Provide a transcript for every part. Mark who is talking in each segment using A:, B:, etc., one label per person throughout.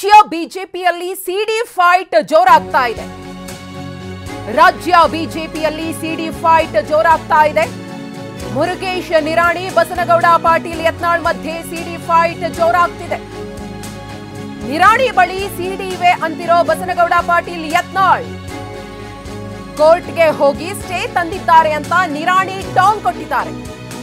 A: ರಾಜ್ಯ ಬಿಜೆಪಿಯಲ್ಲಿ ಸಿಡಿ ಫೈಟ್ ಜೋರಾಗ್ತಾ ಇದೆ ರಾಜ್ಯ ಬಿಜೆಪಿಯಲ್ಲಿ ಸಿಡಿ ಫೈಟ್ ಜೋರಾಗ್ತಾ ಇದೆ ಮುರುಗೇಶ್ ನಿರಾಣಿ ಬಸನಗೌಡ ಪಾಟೀಲ್ ಯತ್ನಾಳ್ ಮಧ್ಯೆ ಸಿಡಿ ಫೈಟ್ ಜೋರಾಗ್ತಿದೆ ನಿರಾಣಿ ಬಳಿ ಸಿಡಿ ಇವೆ ಅಂತಿರೋ ಬಸನಗೌಡ ಪಾಟೀಲ್ ಯತ್ನಾಳ್ ಕೋರ್ಟ್ಗೆ ಹೋಗಿ ಸ್ಟೇ ತಂದಿದ್ದಾರೆ ಅಂತ ನಿರಾಣಿ ಟಾಂಗ್ ಕೊಟ್ಟಿದ್ದಾರೆ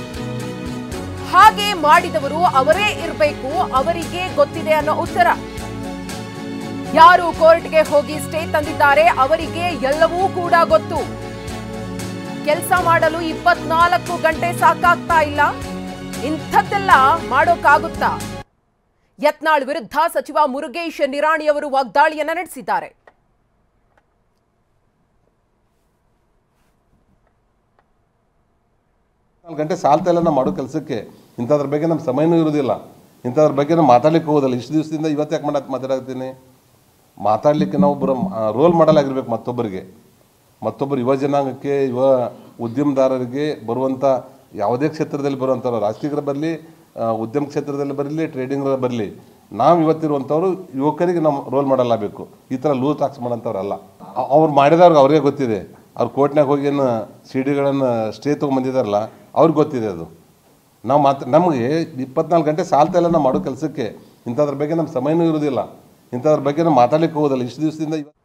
A: ಹಾಗೆ ಮಾಡಿದವರು ಅವರೇ ಇರಬೇಕು ಅವರಿಗೆ ಗೊತ್ತಿದೆ ಅನ್ನೋ ಉತ್ತರ ಯಾರು ಕೋರ್ಟ್ಗೆ ಹೋಗಿ ಸ್ಟೇ ತಂದಿದ್ದಾರೆ ಅವರಿಗೆ ಎಲ್ಲವೂ ಕೂಡ ಗೊತ್ತು ಕೆಲಸ ಮಾಡಲು ಇಪ್ಪತ್ನಾಲ್ಕು ಗಂಟೆ ಸಾಕಾಗ್ತಾ ಇಲ್ಲ ಇಂಥದ್ದೆಲ್ಲ ಮಾಡೋಕ್ಕಾಗುತ್ತಾ ಯತ್ನಾಳ್ ವಿರುದ್ಧ ಸಚಿವ ಮುರುಗೇಶ್ ನಿರಾಣಿಯವರು ವಾಗ್ದಾಳಿಯನ್ನ ನಡೆಸಿದ್ದಾರೆ
B: ನಾಲ್ಕು ಗಂಟೆ ಸಾಲ್ತಾ ಇಲ್ಲ ನಾವು ಮಾಡೋ ಕೆಲಸಕ್ಕೆ ಇಂಥದ್ರ ಬಗ್ಗೆ ನಮ್ಮ ಸಮಯನೂ ಇರೋದಿಲ್ಲ ಇಂಥದ್ರ ಬಗ್ಗೆ ನಾವು ಮಾತಾಡ್ಲಿಕ್ಕೆ ಹೋಗೋದಿಲ್ಲ ಇಷ್ಟು ದಿವಸದಿಂದ ಇವತ್ತು ಯಾಕೆ ಮಾಡಕ್ಕೆ ಮಾತಾಡತ್ತೀನಿ ಮಾತಾಡಲಿಕ್ಕೆ ನಾವು ಒಬ್ಬರು ರೋಲ್ ಮಾಡಲ್ ಆಗಿರ್ಬೇಕು ಮತ್ತೊಬ್ಬರಿಗೆ ಮತ್ತೊಬ್ಬರು ಯುವ ಜನಾಂಗಕ್ಕೆ ಯುವ ಉದ್ಯಮದಾರರಿಗೆ ಬರುವಂಥ ಯಾವುದೇ ಕ್ಷೇತ್ರದಲ್ಲಿ ಬರುವಂಥವ್ರು ರಾಜಕೀಯರು ಬರಲಿ ಉದ್ಯಮ ಕ್ಷೇತ್ರದಲ್ಲಿ ಬರಲಿ ಟ್ರೇಡಿಂಗ್ ಬರಲಿ ನಾವು ಇವತ್ತಿರುವಂಥವ್ರು ಯುವಕರಿಗೆ ನಾವು ರೋಲ್ ಮಾಡಲ್ ಆಗಬೇಕು ಈ ಥರ ಲೂಸ್ ಟಾಕ್ಸ್ ಮಾಡೋಂಥವ್ರಲ್ಲ ಅ- ಅವ್ರು ಮಾಡಿದವ್ರಿಗೆ ಅವ್ರಿಗೆ ಗೊತ್ತಿದೆ ಅವ್ರು ಕೋರ್ಟ್ನಾಗ ಹೋಗಿ ಏನು ಸಿ ಡಿಗಳನ್ನು ಸ್ಟೇ ತೊಗೊಂಬಂದಿದಾರಲ್ಲ ಅವ್ರಿಗೆ ಗೊತ್ತಿದೆ ಅದು ನಾವು ಮಾತ್ರ ನಮಗೆ ಇಪ್ಪತ್ನಾಲ್ಕು ಗಂಟೆ ಸಾಲ್ತಾ ಇಲ್ಲ ನಾವು ಮಾಡೋ ಕೆಲಸಕ್ಕೆ ಇಂಥದ್ರ ಬಗ್ಗೆ ನಮ್ಮ ಸಮಯನೂ ಇರೋದಿಲ್ಲ ಇಂಥದ್ರ ಬಗ್ಗೆ ನಾವು ಮಾತಾಡ್ಲಿಕ್ಕೆ ಹೋಗೋದಿಲ್ಲ ಇಷ್ಟು ದಿವಸದಿಂದ ಇವತ್ತು